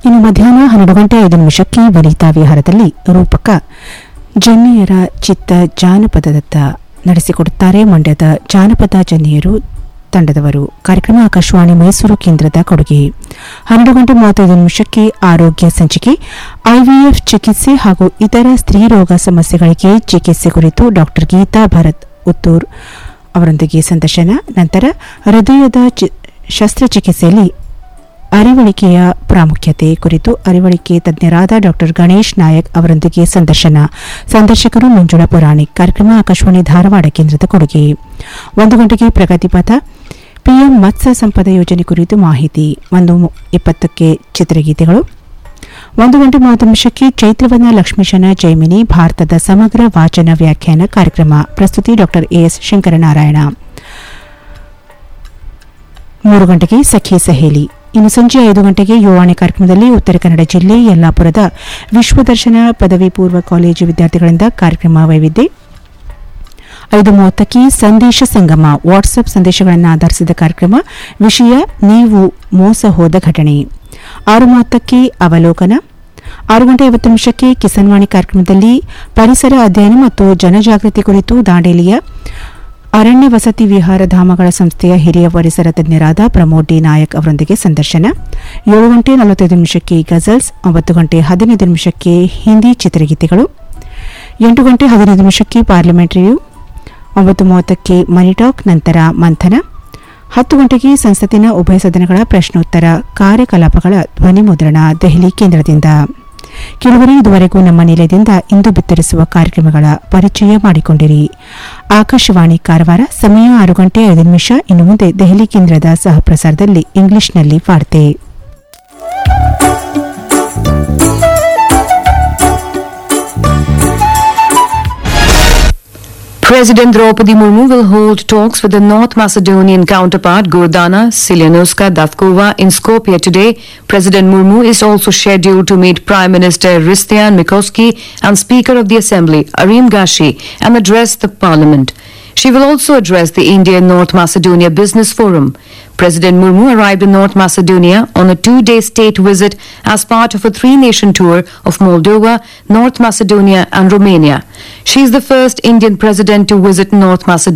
ಇನ್ನು ಮಧ್ಯಾಹ್ನ ಹನ್ನೆರಡು ಗಂಟೆ ಐದು ನಿಮಿಷಕ್ಕೆ ವನಿತಾ ವಿಹಾರದಲ್ಲಿ ರೂಪಕ ಜನ್ನಿಯರ ಚಿತ್ತ ಜಾನಪದದತ್ತ ನಡೆಸಿಕೊಡುತ್ತಾರೆ ಮಂಡ್ಯದ ಜಾನಪದ ಜನ್ನಿಯರು ತಂಡದವರು ಕಾರ್ಯಕ್ರಮ ಆಕಾಶವಾಣಿ ಮೈಸೂರು ಕೇಂದ್ರದ ಕೊಡುಗೆ ಹನ್ನೆರಡು ಗಂಟೆ ಮೂವತ್ತೈದು ನಿಮಿಷಕ್ಕೆ ಆರೋಗ್ಯ ಸಂಚಿಕೆ ಐವಿಎಫ್ ಚಿಕಿತ್ಸೆ ಹಾಗೂ ಇತರ ಸ್ತ್ರೀರೋಗ ಸಮಸ್ಯೆಗಳಿಗೆ ಚಿಕಿತ್ಸೆ ಕುರಿತು ಡಾಕ್ಟರ್ ಗೀತಾ ಭರತ್ ಉತ್ತೂರ್ ಅವರೊಂದಿಗೆ ಸಂದರ್ಶನ ನಂತರ ಹೃದಯದ ಚಿ- ಶಸ್ತ್ರಚಿಕಿತ್ಸೆಯಲ್ಲಿ ಅರಿವಳಿಕೆಯ ಪ್ರಾಮುಖ್ಯತೆ ಕುರಿತು ಅರಿವಳಿಕೆ ತಜ್ಞರಾದ ಡಾಕ್ಟರ್ ಗಣೇಶ್ ನಾಯಕ್ ಅವರೊಂದಿಗೆ ಸಂದರ್ಶನ ಸಂದರ್ಶಕರು ಮಂಜುಳಾ ಪುರಾಣಿಕ್ ಕಾರ್ಯಕ್ರಮ ಆಕಾಶವಾಣಿ ಧಾರವಾಡ ಕೇಂದ್ರದ ಕೊಡುಗೆ ಒಂದು ಗಂಟೆಗೆ ಪ್ರಗತಿಪಥ ಪಿಎಂ ಮತ್ಸ್ಯ ಸಂಪದ ಯೋಜನೆ ಕುರಿತು ಮಾಹಿತಿ ಒಂದು ಮು- ಇಪ್ಪತ್ತಕ್ಕೆ ಚಿತ್ರಗೀತೆಗಳು ಒಂದು ಗಂಟೆ ಮೂವತ್ತು ನಿಮಿಷಕ್ಕೆ ಚೈತ್ರವನ ಲಕ್ಷ್ಮೀಶನ ಜೈಮಿನಿ ಭಾರತದ ಸಮಗ್ರ ವಾಚನ ವ್ಯಾಖ್ಯಾನ ಕಾರ್ಯಕ್ರಮ ಪ್ರಸ್ತುತಿ ಡಾಕ್ಟರ್ ಎಎಸ್ ಶಂಕರನಾರಾಯಣ ಮೂರು ಗಂಟೆಗೆ ಸಖಿ ಸಹೇಲಿ ಇನ್ನು ಸಂಜೆ ಐದು ಗಂಟೆಗೆ ಯುವಾಣಿ ಕಾರ್ಯಕ್ರಮದಲ್ಲಿ ಉತ್ತರ ಕನ್ನಡ ಜಿಲ್ಲೆ ಯಲ್ಲಾಪುರದ ವಿಶ್ವದರ್ಶನ ಪದವಿ ಪೂರ್ವ ಕಾಲೇಜು ವಿದ್ಯಾರ್ಥಿಗಳಿಂದ ಕಾರ್ಯಕ್ರಮ ವೈವಿಧ್ಯ ಐದು ಮೂವತ್ತಕ್ಕೆ ಸಂದೇಶ ಸಂಗಮ ವಾಟ್ಸ್ಆಪ್ ಸಂದೇಶಗಳನ್ನು ಆಧರಿಸಿದ ಕಾರ್ಯಕ್ರಮ ವಿಷಯ ನೀವು ಮೋಸ ಹೋದ ಘಟನೆ ಆರು ಮೂವತ್ತಕ್ಕೆ ಅವಲೋಕನ ಆರು ಗಂಟೆ ಐವತ್ತು ನಿಮಿಷಕ್ಕೆ ಕಿಸಾನ್ವಾಣಿ ಕಾರ್ಯಕ್ರಮದಲ್ಲಿ ಪರಿಸರ ಅಧ್ಯಯನ ಮತ್ತು ಜನಜಾಗೃತಿ ಕುರಿತು ದಾಂಡೇಲಿಯ ಅರಣ್ಯ ವಸತಿ ವಿಹಾರ ಧಾಮಗಳ ಸಂಸ್ಥೆಯ ಹಿರಿಯ ಪರಿಸರ ತಜ್ಞರಾದ ಪ್ರಮೋದ್ ಡಿ ನಾಯಕ್ ಅವರೊಂದಿಗೆ ಸಂದರ್ಶನ ಏಳು ಗಂಟೆ ನಲವತ್ತೈದು ನಿಮಿಷಕ್ಕೆ ಗಜಲ್ಸ್ ಒಂಬತ್ತು ಗಂಟೆ ಹದಿನೈದು ನಿಮಿಷಕ್ಕೆ ಹಿಂದಿ ಚಿತ್ರಗೀತೆಗಳು ಎಂಟು ಗಂಟೆ ಹದಿನೈದು ನಿಮಿಷಕ್ಕೆ ಪಾರ್ಲಿಮೆಂಟ್ ರಿವ್ಯೂ ಒಂಬತ್ತು ಮೂವತ್ತಕ್ಕೆ ಮನಿ ಟಾಕ್ ನಂತರ ಮಂಥನ ಹತ್ತು ಗಂಟೆಗೆ ಸಂಸತ್ತಿನ ಉಭಯ ಸದನಗಳ ಪ್ರಶ್ನೋತ್ತರ ಕಾರ್ಯಕಲಾಪಗಳ ಧ್ವನಿ ಮುದ್ರಣ ದೆಹಲಿ ಕೇಂದ್ರದಿಂದ ಕೆಲವರೇ ಇದುವರೆಗೂ ನಮ್ಮ ನಿಲಯದಿಂದ ಇಂದು ಬಿತ್ತರಿಸುವ ಕಾರ್ಯಕ್ರಮಗಳ ಪರಿಚಯ ಮಾಡಿಕೊಂಡಿರಿ ಆಕಾಶವಾಣಿ ಕಾರವಾರ ಸಮಯ ಆರು ಗಂಟೆ ಐದು ನಿಮಿಷ ಇನ್ನು ಮುಂದೆ ದೆಹಲಿ ಕೇಂದ್ರದ ಸಹ ಪ್ರಸಾರದಲ್ಲಿ ಇಂಗ್ಲಿಷ್ನಲ್ಲಿ ವಾರ್ತೆ President Draupadi Murmu will hold talks with the North Macedonian counterpart Gordana Silyanovska Davkova in Skopje today. President Murmu is also scheduled to meet Prime Minister Ristian Mikoski and Speaker of the Assembly Arim Gashi and address the parliament. She will also address the India North Macedonia Business Forum. President Murmu arrived in North Macedonia on a two day state visit as part of a three nation tour of Moldova, North Macedonia, and Romania. She is the first Indian president to visit North Macedonia.